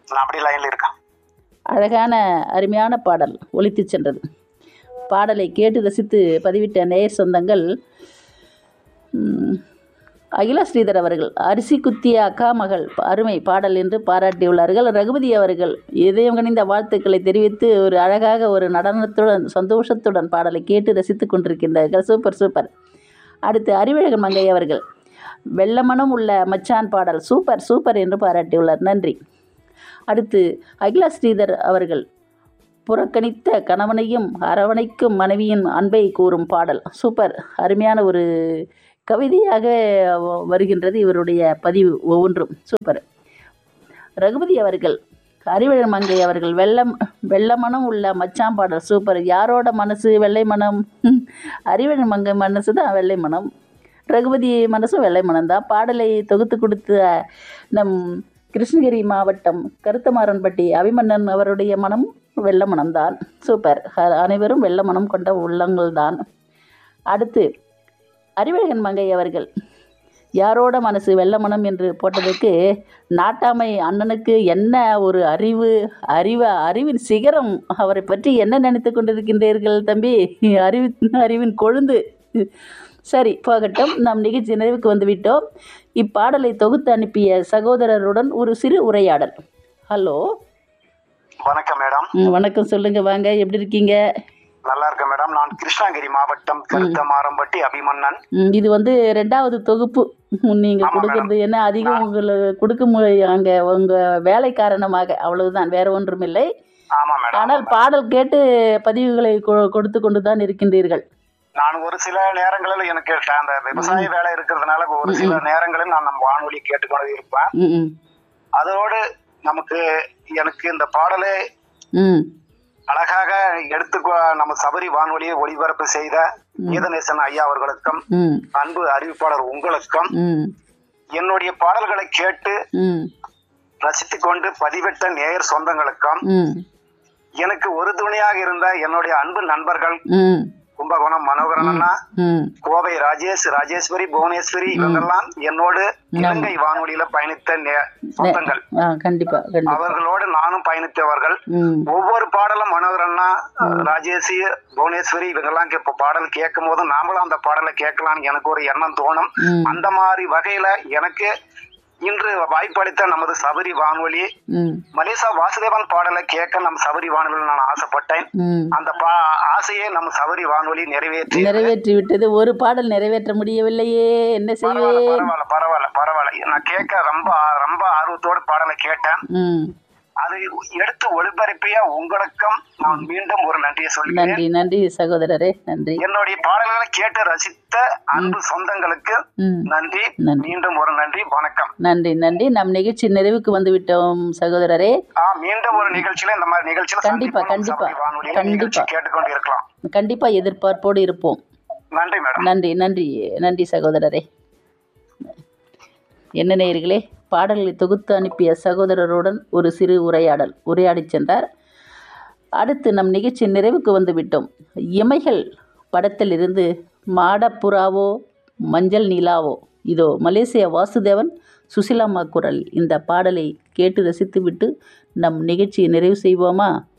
நான் அப்படி லைன்ல இருக்கேன் அழகான அருமையான பாடல் ஒலித்து சென்றது பாடலை கேட்டு ரசித்து பதிவிட்ட நேயர் சொந்தங்கள் ம், அகிலா ஸ்ரீதர் அவர்கள் அரிசி குத்திய அக்கா மகள் அருமை பாடல் என்று பாராட்டியுள்ளார்கள் ரகுபதி அவர்கள் இதயம் கனிந்த வாழ்த்துக்களை தெரிவித்து ஒரு அழகாக ஒரு நடனத்துடன் சந்தோஷத்துடன் பாடலை கேட்டு ரசித்து கொண்டிருக்கின்றார்கள் சூப்பர் சூப்பர் அடுத்து அறிவழகன் மங்கை அவர்கள் வெள்ளமனம் உள்ள மச்சான் பாடல் சூப்பர் சூப்பர் என்று பாராட்டியுள்ளார் நன்றி அடுத்து அகிலா ஸ்ரீதர் அவர்கள் புறக்கணித்த கணவனையும் அரவணைக்கும் மனைவியின் அன்பை கூறும் பாடல் சூப்பர் அருமையான ஒரு கவிதையாக வ- வருகின்றது இவருடைய பதிவு ஒவ்வொன்றும் சூப்பர் ரகுபதி அவர்கள் அறிவழன் மங்கை அவர்கள் வெள்ளம் வெள்ளை மனம் உள்ள மச்சான் பாடல் சூப்பர் யாரோட மனசு வெள்ளை மனம் அறிவழன் மங்கை மனசு தான் வெள்ளை மனம் ரகுபதி மனசும் வெள்ளை மனம் தான் பாடலை தொகுத்து கொடுத்த நம் கிருஷ்ணகிரி மாவட்டம் கருத்தமாறன்பட்டி அபிமன்னன் அவருடைய மனம் வெள்ள மனம்தான் சூப்பர் அ- அனைவரும் வெள்ள மனம் கொண்ட உள்ளங்கள் தான் அடுத்து அறிவழகன் மங்கை அவர்கள் யாரோட மனசு வெள்ள மனம் என்று போட்டதுக்கு நாட்டாமை அண்ணனுக்கு என்ன ஒரு அறிவு அறிவு அறிவின் சிகரம் அவரை பற்றி என்ன நினைத்து கொண்டிருக்கின்றீர்கள் தம்பி அறிவு அறிவின் கொழுந்து சரி போகட்டும் நம் நிகழ்ச்சி நிறைவுக்கு வந்துவிட்டோம் இப்பாடலை தொகுத்து அனுப்பிய சகோதரருடன் ஒரு சிறு உரையாடல் ஹலோ வணக்கம் மேடம் ம், வணக்கம் சொல்லுங்க வாங்க எப்படி இருக்கீங்க நல்லா இருக்கேன் மேடம் நான் கிருஷ்ணகிரி மாவட்டம் கருத்தமாரம்பட்டி அபிமன்னன் ம், இது வந்து ரெண்டாவது தொகுப்பு ம், நீங்க ஆமா, கொடுக்கறது என்ன அதிகம் உங்களுக்கு கொடுக்க மு- அங்க உங்க வேலை காரணமாக அவ்வளவுதான் வேற ஒன்றும் இல்லை ஆமா மேடம் ஆனால் பாடல் கேட்டு பதிவுகளை கொ- கொடுத்து கொண்டு தான் இருக்கின்றீர்கள் நான் ஒரு சில நேரங்களில் எனக்கு ட- அந்த விவசாய வேலை இருக்கிறதுனால ஒரு சில நேரங்களில் நான் நம்ம வானொலி கேட்டுக்கொண்டு இருப்பேன் ம் ம் அதோடு நமக்கு எனக்கு இந்த பாடலை ம் அழகாக எடுத்து கொ- நம்ம சபரி வானொலியை ஒளிபரப்பு செய்த கீதநேசன் ஐயா அவர்களுக்கும் ம் அன்பு அறிவிப்பாளர் உங்களுக்கும் ம் என்னுடைய பாடல்களை கேட்டு ம் ரசித்துக் கொண்டு பதிவிட்ட நேயர் சொந்தங்களுக்கும் ம் எனக்கு ஒரு துணையாக இருந்த என்னுடைய அன்பு நண்பர்கள் ம் கும்பகோணம் மனோகரன் அண்ணா ம் கோவை ராஜேஷ் ராஜேஸ்வரி புவனேஸ்வரி இவங்கெல்லாம் என்னோடு இலங்கை வானொலியில பயணித்த நே- சொந்தங்கள் ஆ கண்டிப்பா கண்டிப்பா அவர்களோடு நானும் பயணித்தவர்கள் ம் ஒவ்வொரு பாடலும் மனோகரண்ணா ராஜேஷ் புவனேஸ்வரி இவங்கெல்லாம் இப்ப பாடல் கேட்கும் போது நாமளும் அந்த பாடலை கேட்கலாம்னு எனக்கு ஒரு எண்ணம் தோணும் ம் அந்த மாதிரி வகையில எனக்கு இன்று வாய்ப்பளித்த நமது சபரி வானொலி ம் மலேசியா வாசுதேவன் பாடலை கேட்க நம்ம சபரி வானொலியில் நான் ஆசைப்பட்டேன் ம் அந்த பா ஆசையை நம்ம சபரி வானொலி நிறைவேற்றி நிறைவேற்றி விட்டது ஒரு பாடல் நிறைவேற்ற முடியவில்லையே என்ன பரவாயில்ல செய்வேன் பரவாயில்ல பரவாயில்ல பரவாயில்ல நான் கேட்க ரொம்ப ரொம்ப ஆர்வத்தோட பாடலை கேட்டேன் ம் அது எடுத்து ஒளிபரப்பிய உங்களுக்கும் நான் மீண்டும் ஒரு நன்றியை சொல்கிறேன் நன்றி நன்றி சகோதரரே நன்றி என்னுடைய பாடல்களை கேட்டு ரசித்த அன்பு சொந்தங்களுக்கு ம் நன்றி நன்றி. மீண்டும் ஒரு நன்றி வணக்கம் நன்றி நன்றி நம் நிகழ்ச்சி நிறைவுக்கு வந்து விட்டோம் சகோதரரே ஆ, மீண்டும் ஒரு நிகழ்ச்சியில இந்த மாதிரி நிகழ்ச்சியில கண்டிப்பா, சந்திப்போம். கண்டிப்பா, சபரி வானொலியில கண்டிப்பா. நிகழ்ச்சி கேட்டுக்கொண்டு இருக்கலாம் கண்டிப்பா எதிர்பார்ப்போடு இருப்போம் நன்றி மேடம் நன்றி நன்றி நன்றி சகோதரரே என்ன நேயர்களே பாடல்களை தொகுத்து அனுப்பிய சகோதரருடன் ஒரு சிறு உரையாடல் உரையாடிச் சென்றார் அடுத்து நம் நிகழ்ச்சி நிறைவுக்கு வந்து விட்டோம் இமைகள் படத்திலிருந்து மாடப்புறாவோ மஞ்சள் நிலாவோ இதோ மலேசியா வாசுதேவன் சுசிலாம்மா குரல் இந்த பாடலை கேட்டு ரசித்துவிட்டு நம் நிகழ்ச்சியை நிறைவு செய்வோமா